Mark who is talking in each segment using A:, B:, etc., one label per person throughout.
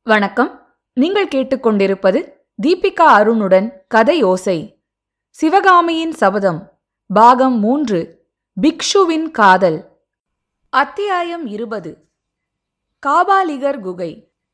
A: வணக்கம் நீங்கள் கேட்டுக்கொண்டிருப்பது தீபிகா அருணுடன் கதை ஓசை சிவகாமியின் சபதம் பாகம் மூன்று பிக்ஷுவின் காதல் அத்தியாயம் இருபது காபாலிகர் குகை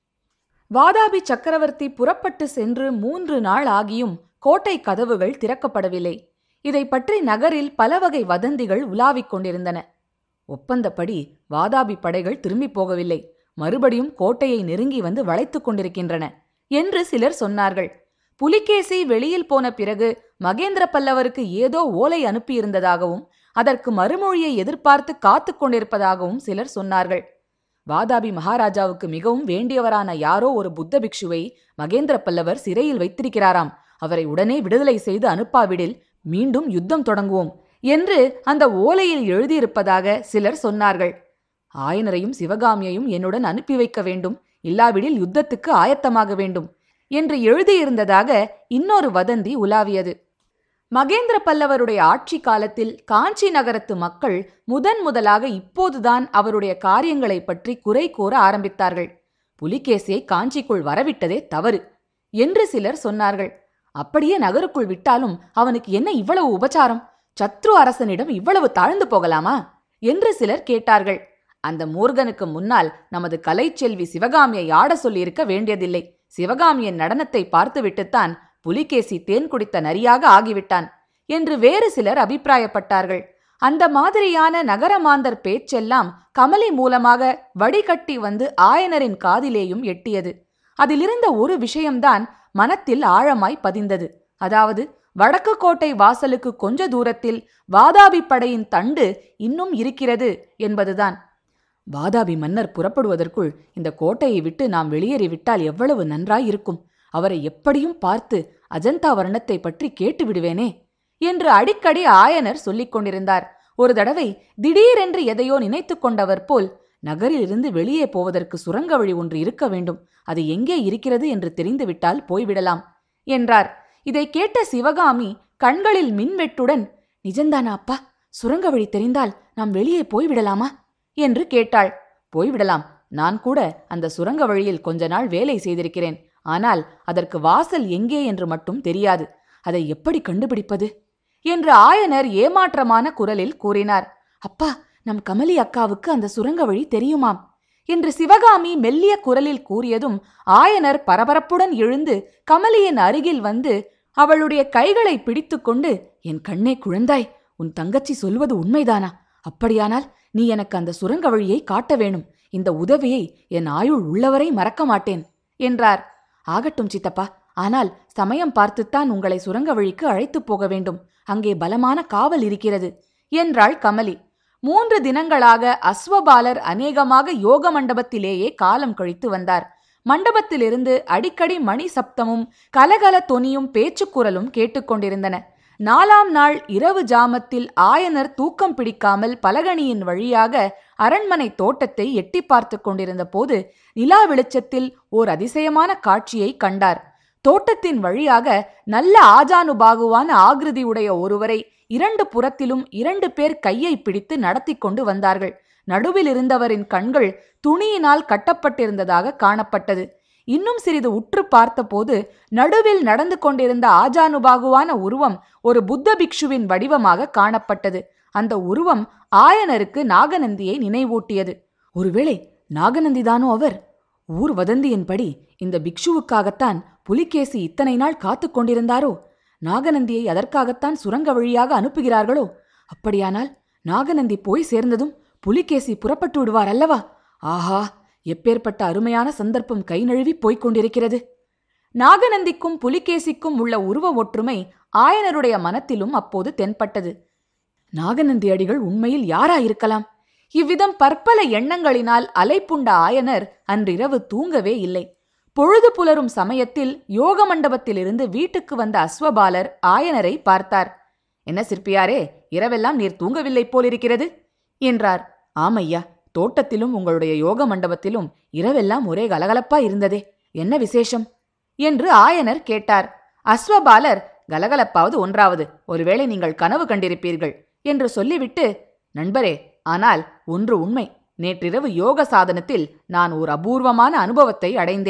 A: வாதாபி சக்கரவர்த்தி புறப்பட்டு சென்று மூன்று நாள் ஆகியும் கோட்டை கதவுகள் திறக்கப்படவில்லை இதை பற்றி நகரில் பல வகை வதந்திகள் உலாவிக் கொண்டிருந்தன ஒப்பந்தப்படி வாதாபி படைகள் திரும்பிப் போகவில்லை மறுபடியும் கோட்டையை நெருங்கி வந்து வளைத்துக் கொண்டிருக்கின்றன என்று சிலர் சொன்னார்கள் புலிகேசி வெளியில் போன பிறகு மகேந்திர பல்லவருக்கு ஏதோ ஓலை அனுப்பியிருந்ததாகவும் அதற்கு மறுமொழியை எதிர்பார்த்து காத்துக் கொண்டிருப்பதாகவும் சிலர் சொன்னார்கள் வாதாபி மகாராஜாவுக்கு மிகவும் வேண்டியவரான யாரோ ஒரு புத்த பிக்ஷுவை மகேந்திர பல்லவர் சிறையில் வைத்திருக்கிறாராம் அவரை உடனே விடுதலை செய்து அனுப்பாவிடில் மீண்டும் யுத்தம் தொடங்குவோம் என்று அந்த ஓலையில் எழுதியிருப்பதாக சிலர் சொன்னார்கள் ஆயனரையும் சிவகாமியையும் என்னுடன் அனுப்பி வைக்க வேண்டும் இல்லாவிடில் யுத்தத்துக்கு ஆயத்தமாக வேண்டும் என்று எழுதியிருந்ததாக இன்னொரு வதந்தி உலாவியது மகேந்திர பல்லவருடைய ஆட்சி காலத்தில் காஞ்சி நகரத்து மக்கள் முதன் முதலாக இப்போதுதான் அவருடைய காரியங்களை பற்றி குறை கூற ஆரம்பித்தார்கள் புலிகேசியை காஞ்சிக்குள் வரவிட்டதே தவறு என்று சிலர் சொன்னார்கள் அப்படியே நகருக்குள் விட்டாலும் அவனுக்கு என்ன இவ்வளவு உபச்சாரம் சத்ரு அரசனிடம் இவ்வளவு தாழ்ந்து போகலாமா என்று சிலர் கேட்டார்கள் அந்த மூர்கனுக்கு முன்னால் நமது கலைச்செல்வி சிவகாமியை ஆட சொல்லியிருக்க வேண்டியதில்லை சிவகாமியின் நடனத்தை பார்த்துவிட்டுத்தான் புலிகேசி தேன் குடித்த நரியாக ஆகிவிட்டான் என்று வேறு சிலர் அபிப்பிராயப்பட்டார்கள் அந்த மாதிரியான நகரமாந்தர் பேச்செல்லாம் கமலி மூலமாக வடிகட்டி வந்து ஆயனரின் காதிலேயும் எட்டியது அதிலிருந்த ஒரு விஷயம்தான் மனத்தில் ஆழமாய் பதிந்தது அதாவது வடக்கு கோட்டை வாசலுக்கு கொஞ்ச தூரத்தில் வாதாபி படையின் தண்டு இன்னும் இருக்கிறது என்பதுதான் வாதாபி மன்னர் புறப்படுவதற்குள் இந்த கோட்டையை விட்டு நாம் வெளியேறிவிட்டால் எவ்வளவு நன்றாயிருக்கும் அவரை எப்படியும் பார்த்து அஜந்தா வர்ணத்தை பற்றி கேட்டு விடுவேனே என்று அடிக்கடி ஆயனர் சொல்லிக் கொண்டிருந்தார் ஒரு தடவை திடீரென்று எதையோ நினைத்து கொண்டவர் போல் நகரிலிருந்து வெளியே போவதற்கு சுரங்க வழி ஒன்று இருக்க வேண்டும் அது எங்கே இருக்கிறது என்று தெரிந்துவிட்டால் போய்விடலாம் என்றார் இதை கேட்ட சிவகாமி கண்களில் மின்வெட்டுடன் நிஜந்தானா அப்பா சுரங்க வழி தெரிந்தால் நாம் வெளியே போய்விடலாமா என்று கேட்டாள் போய்விடலாம் நான் கூட அந்த சுரங்க வழியில் கொஞ்ச நாள் வேலை செய்திருக்கிறேன் ஆனால் அதற்கு வாசல் எங்கே என்று மட்டும் தெரியாது அதை எப்படி கண்டுபிடிப்பது என்று ஆயனர் ஏமாற்றமான குரலில் கூறினார் அப்பா நம் கமலி அக்காவுக்கு அந்த சுரங்க வழி தெரியுமாம் என்று சிவகாமி மெல்லிய குரலில் கூறியதும் ஆயனர் பரபரப்புடன் எழுந்து கமலியின் அருகில் வந்து அவளுடைய கைகளை பிடித்துக்கொண்டு என் கண்ணே குழந்தாய் உன் தங்கச்சி சொல்வது உண்மைதானா அப்படியானால் நீ எனக்கு அந்த சுரங்க வழியை காட்ட வேணும் இந்த உதவியை என் ஆயுள் உள்ளவரை மறக்க மாட்டேன் என்றார் ஆகட்டும் சித்தப்பா ஆனால் சமயம் பார்த்துத்தான் உங்களை சுரங்க வழிக்கு அழைத்துப் போக வேண்டும் அங்கே பலமான காவல் இருக்கிறது என்றாள் கமலி மூன்று தினங்களாக அஸ்வபாலர் அநேகமாக யோக மண்டபத்திலேயே காலம் கழித்து வந்தார் மண்டபத்திலிருந்து அடிக்கடி மணி சப்தமும் கலகல தொனியும் பேச்சுக்குரலும் கேட்டுக்கொண்டிருந்தன நாலாம் நாள் இரவு ஜாமத்தில் ஆயனர் தூக்கம் பிடிக்காமல் பலகணியின் வழியாக அரண்மனை தோட்டத்தை எட்டி பார்த்து கொண்டிருந்த போது நிலா வெளிச்சத்தில் ஓர் அதிசயமான காட்சியை கண்டார் தோட்டத்தின் வழியாக நல்ல ஆஜானுபாகுவான ஆகிருதியுடைய ஒருவரை இரண்டு புறத்திலும் இரண்டு பேர் கையை பிடித்து நடத்தி கொண்டு வந்தார்கள் நடுவில் இருந்தவரின் கண்கள் துணியினால் கட்டப்பட்டிருந்ததாக காணப்பட்டது இன்னும் சிறிது உற்று பார்த்தபோது நடுவில் நடந்து கொண்டிருந்த ஆஜானுபாகுவான உருவம் ஒரு புத்த பிக்ஷுவின் வடிவமாக காணப்பட்டது அந்த உருவம் ஆயனருக்கு நாகநந்தியை நினைவூட்டியது ஒருவேளை நாகநந்திதானோ அவர் ஊர் வதந்தியின்படி இந்த பிக்ஷுவுக்காகத்தான் புலிகேசி இத்தனை நாள் காத்து கொண்டிருந்தாரோ நாகநந்தியை அதற்காகத்தான் சுரங்க வழியாக அனுப்புகிறார்களோ அப்படியானால் நாகநந்தி போய் சேர்ந்ததும் புலிகேசி புறப்பட்டு விடுவார் அல்லவா ஆஹா எப்பேற்பட்ட அருமையான சந்தர்ப்பம் கை நழுவி போய்க் கொண்டிருக்கிறது நாகநந்திக்கும் புலிகேசிக்கும் உள்ள உருவ ஒற்றுமை ஆயனருடைய மனத்திலும் அப்போது தென்பட்டது நாகநந்தி அடிகள் உண்மையில் யாராயிருக்கலாம் இவ்விதம் பற்பல எண்ணங்களினால் அலைப்புண்ட ஆயனர் அன்றிரவு தூங்கவே இல்லை பொழுது புலரும் சமயத்தில் யோக மண்டபத்திலிருந்து வீட்டுக்கு வந்த அஸ்வபாலர் ஆயனரை பார்த்தார் என்ன சிற்பியாரே இரவெல்லாம் நீர் தூங்கவில்லை போலிருக்கிறது என்றார் ஆமையா தோட்டத்திலும் உங்களுடைய யோக மண்டபத்திலும் இரவெல்லாம் ஒரே கலகலப்பா இருந்ததே என்ன விசேஷம் என்று ஆயனர் கேட்டார் அஸ்வபாலர் கலகலப்பாவது ஒன்றாவது ஒருவேளை நீங்கள் கனவு கண்டிருப்பீர்கள் என்று சொல்லிவிட்டு நண்பரே ஆனால் ஒன்று உண்மை நேற்றிரவு யோக சாதனத்தில் நான் ஒரு அபூர்வமான அனுபவத்தை அடைந்தேன்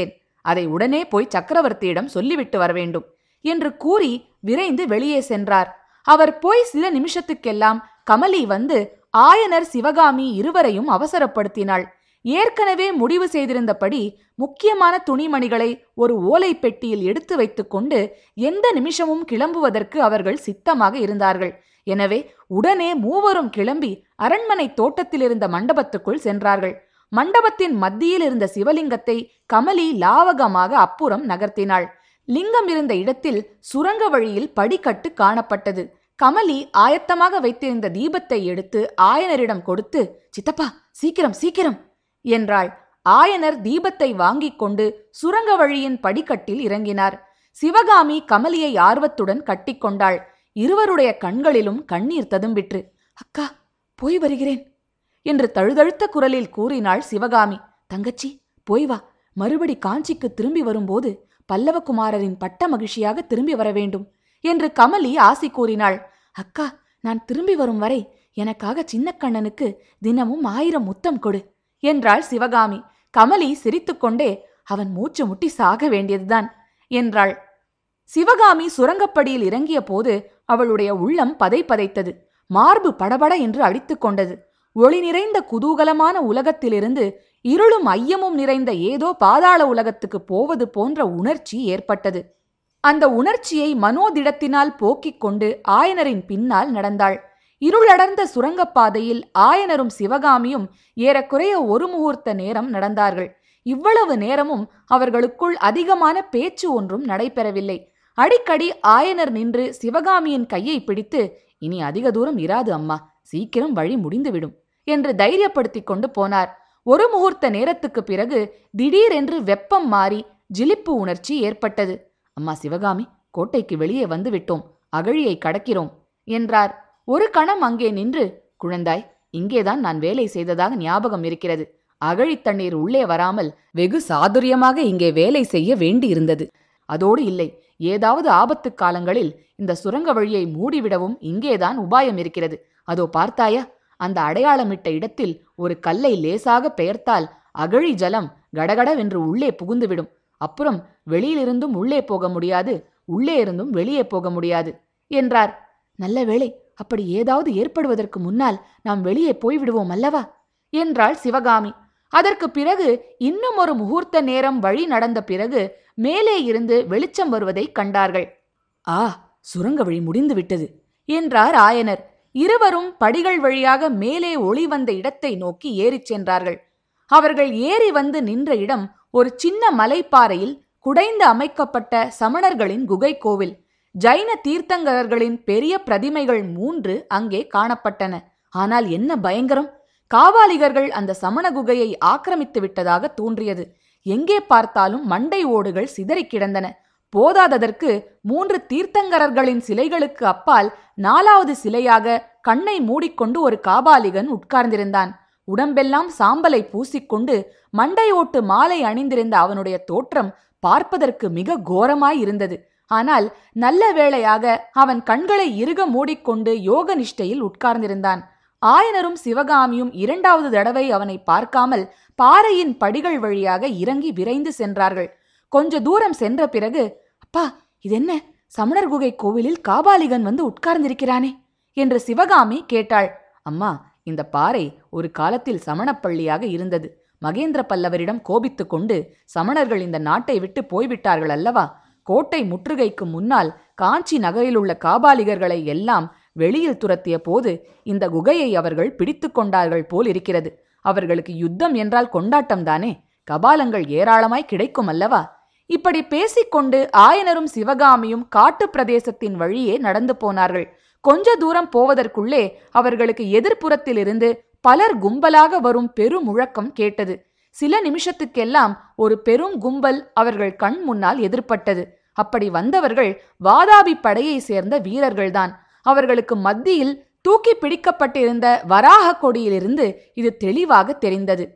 A: அதை உடனே போய் சக்கரவர்த்தியிடம் சொல்லிவிட்டு வர வேண்டும் என்று கூறி விரைந்து வெளியே சென்றார் அவர் போய் சில நிமிஷத்துக்கெல்லாம் கமலி வந்து ஆயனர் சிவகாமி இருவரையும் அவசரப்படுத்தினாள் ஏற்கனவே முடிவு செய்திருந்தபடி முக்கியமான துணிமணிகளை ஒரு ஓலை பெட்டியில் எடுத்து வைத்துக்கொண்டு எந்த நிமிஷமும் கிளம்புவதற்கு அவர்கள் சித்தமாக இருந்தார்கள் எனவே உடனே மூவரும் கிளம்பி அரண்மனை தோட்டத்தில் இருந்த மண்டபத்துக்குள் சென்றார்கள் மண்டபத்தின் மத்தியில் இருந்த சிவலிங்கத்தை கமலி லாவகமாக அப்புறம் நகர்த்தினாள் லிங்கம் இருந்த இடத்தில் சுரங்க வழியில் படிக்கட்டு காணப்பட்டது கமலி ஆயத்தமாக வைத்திருந்த தீபத்தை எடுத்து ஆயனரிடம் கொடுத்து சித்தப்பா சீக்கிரம் சீக்கிரம் என்றாள் ஆயனர் தீபத்தை வாங்கிக் கொண்டு சுரங்க வழியின் படிக்கட்டில் இறங்கினார் சிவகாமி கமலியை ஆர்வத்துடன் கட்டிக்கொண்டாள் இருவருடைய கண்களிலும் கண்ணீர் ததும்பிற்று அக்கா போய் வருகிறேன் என்று தழுதழுத்த குரலில் கூறினாள் சிவகாமி தங்கச்சி போய் வா மறுபடி காஞ்சிக்கு திரும்பி வரும்போது பல்லவகுமாரரின் பட்ட மகிழ்ச்சியாக திரும்பி வர வேண்டும் என்று கமலி ஆசி கூறினாள் அக்கா நான் திரும்பி வரும் வரை எனக்காக சின்னக்கண்ணனுக்கு தினமும் ஆயிரம் முத்தம் கொடு என்றாள் சிவகாமி கமலி சிரித்துக்கொண்டே அவன் மூச்சு முட்டி சாக வேண்டியதுதான் என்றாள் சிவகாமி சுரங்கப்படியில் இறங்கிய போது அவளுடைய உள்ளம் பதை பதைத்தது மார்பு படபட என்று அடித்துக் கொண்டது ஒளி நிறைந்த குதூகலமான உலகத்திலிருந்து இருளும் ஐயமும் நிறைந்த ஏதோ பாதாள உலகத்துக்கு போவது போன்ற உணர்ச்சி ஏற்பட்டது அந்த உணர்ச்சியை மனோதிடத்தினால் போக்கிக் கொண்டு ஆயனரின் பின்னால் நடந்தாள் இருளடர்ந்த சுரங்கப்பாதையில் ஆயனரும் சிவகாமியும் ஏறக்குறைய ஒரு முகூர்த்த நேரம் நடந்தார்கள் இவ்வளவு நேரமும் அவர்களுக்குள் அதிகமான பேச்சு ஒன்றும் நடைபெறவில்லை அடிக்கடி ஆயனர் நின்று சிவகாமியின் கையை பிடித்து இனி அதிக தூரம் இராது அம்மா சீக்கிரம் வழி முடிந்துவிடும் என்று தைரியப்படுத்திக் கொண்டு போனார் ஒரு முகூர்த்த நேரத்துக்கு பிறகு திடீரென்று வெப்பம் மாறி ஜிலிப்பு உணர்ச்சி ஏற்பட்டது அம்மா சிவகாமி கோட்டைக்கு வெளியே வந்து விட்டோம் அகழியை கடக்கிறோம் என்றார் ஒரு கணம் அங்கே நின்று குழந்தாய் இங்கேதான் நான் வேலை செய்ததாக ஞாபகம் இருக்கிறது அகழி தண்ணீர் உள்ளே வராமல் வெகு சாதுரியமாக இங்கே வேலை செய்ய வேண்டியிருந்தது அதோடு இல்லை ஏதாவது ஆபத்து காலங்களில் இந்த சுரங்க வழியை மூடிவிடவும் இங்கேதான் உபாயம் இருக்கிறது அதோ பார்த்தாயா அந்த அடையாளமிட்ட இடத்தில் ஒரு கல்லை லேசாக பெயர்த்தால் அகழி ஜலம் கடகடவென்று உள்ளே புகுந்துவிடும் அப்புறம் வெளியிலிருந்தும் உள்ளே போக முடியாது உள்ளே இருந்தும் வெளியே போக முடியாது என்றார் நல்ல வேளை அப்படி ஏதாவது ஏற்படுவதற்கு முன்னால் நாம் வெளியே போய்விடுவோம் அல்லவா என்றாள் சிவகாமி அதற்கு பிறகு இன்னும் ஒரு முகூர்த்த நேரம் வழி நடந்த பிறகு மேலே இருந்து வெளிச்சம் வருவதை கண்டார்கள் ஆ சுரங்க வழி முடிந்து விட்டது என்றார் ஆயனர் இருவரும் படிகள் வழியாக மேலே ஒளி வந்த இடத்தை நோக்கி ஏறிச் சென்றார்கள் அவர்கள் ஏறி வந்து நின்ற இடம் ஒரு சின்ன மலைப்பாறையில் குடைந்து அமைக்கப்பட்ட சமணர்களின் குகை கோவில் ஜைன தீர்த்தங்கரர்களின் பெரிய பிரதிமைகள் மூன்று அங்கே காணப்பட்டன ஆனால் என்ன பயங்கரம் காவாலிகர்கள் அந்த சமண குகையை ஆக்கிரமித்து விட்டதாக தோன்றியது எங்கே பார்த்தாலும் மண்டை ஓடுகள் சிதறிக் கிடந்தன போதாததற்கு மூன்று தீர்த்தங்கரர்களின் சிலைகளுக்கு அப்பால் நாலாவது சிலையாக கண்ணை மூடிக்கொண்டு ஒரு காபாலிகன் உட்கார்ந்திருந்தான் உடம்பெல்லாம் சாம்பலை பூசிக்கொண்டு மண்டை ஓட்டு மாலை அணிந்திருந்த அவனுடைய தோற்றம் பார்ப்பதற்கு மிக கோரமாய் இருந்தது ஆனால் நல்ல வேளையாக அவன் கண்களை இறுக மூடிக்கொண்டு யோக நிஷ்டையில் உட்கார்ந்திருந்தான் ஆயனரும் சிவகாமியும் இரண்டாவது தடவை அவனை பார்க்காமல் பாறையின் படிகள் வழியாக இறங்கி விரைந்து சென்றார்கள் கொஞ்ச தூரம் சென்ற பிறகு அப்பா இதென்ன சமணர் குகை கோவிலில் காபாலிகன் வந்து உட்கார்ந்திருக்கிறானே என்று சிவகாமி கேட்டாள் அம்மா இந்த பாறை ஒரு காலத்தில் சமணப்பள்ளியாக இருந்தது மகேந்திர பல்லவரிடம் கோபித்துக் கொண்டு சமணர்கள் இந்த நாட்டை விட்டு போய்விட்டார்கள் அல்லவா கோட்டை முற்றுகைக்கு முன்னால் காஞ்சி நகரில் உள்ள காபாலிகர்களை எல்லாம் வெளியில் துரத்திய போது இந்த குகையை அவர்கள் பிடித்து கொண்டார்கள் போல் இருக்கிறது அவர்களுக்கு யுத்தம் என்றால் கொண்டாட்டம் தானே கபாலங்கள் ஏராளமாய் கிடைக்கும் அல்லவா இப்படி பேசிக்கொண்டு ஆயனரும் சிவகாமியும் காட்டு பிரதேசத்தின் வழியே நடந்து போனார்கள் கொஞ்ச தூரம் போவதற்குள்ளே அவர்களுக்கு எதிர்ப்புறத்திலிருந்து பலர் கும்பலாக வரும் பெருமுழக்கம் கேட்டது சில நிமிஷத்துக்கெல்லாம் ஒரு பெரும் கும்பல் அவர்கள் கண் முன்னால் எதிர்ப்பட்டது அப்படி வந்தவர்கள் வாதாபி படையை சேர்ந்த வீரர்கள்தான் அவர்களுக்கு மத்தியில் தூக்கி பிடிக்கப்பட்டிருந்த வராக கொடியிலிருந்து இது தெளிவாக தெரிந்தது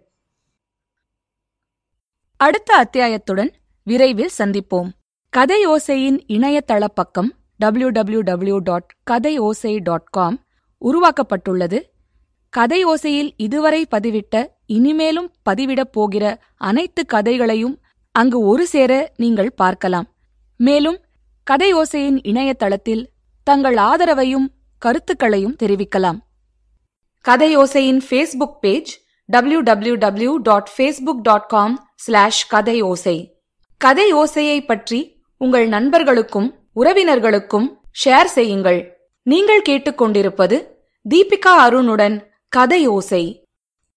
A: அடுத்த அத்தியாயத்துடன் விரைவில் சந்திப்போம் கதையோசையின் இணையதள பக்கம் W W W dot Kathaiyosai dot com உருவாக்கப்பட்டுள்ளது கதை ஓசையில் இதுவரை பதிவிட்ட இனிமேலும் பதிவிடப் போகிற அனைத்து கதைகளையும் அங்கு ஒரு சேர நீங்கள் பார்க்கலாம் மேலும் கதையோசையின் இணையதளத்தில் தங்கள் ஆதரவையும் கருத்துக்களையும் தெரிவிக்கலாம் கதையோசையின் Facebook page W W W dot Facebook dot com slash Kathaiyosai கதையோசையை பற்றி உங்கள் நண்பர்களுக்கும் உறவினர்களுக்கும் ஷேர் செய்யுங்கள் நீங்கள் கேட்டுக்கொண்டிருப்பது தீபிகா அருணுடன் கதையோசை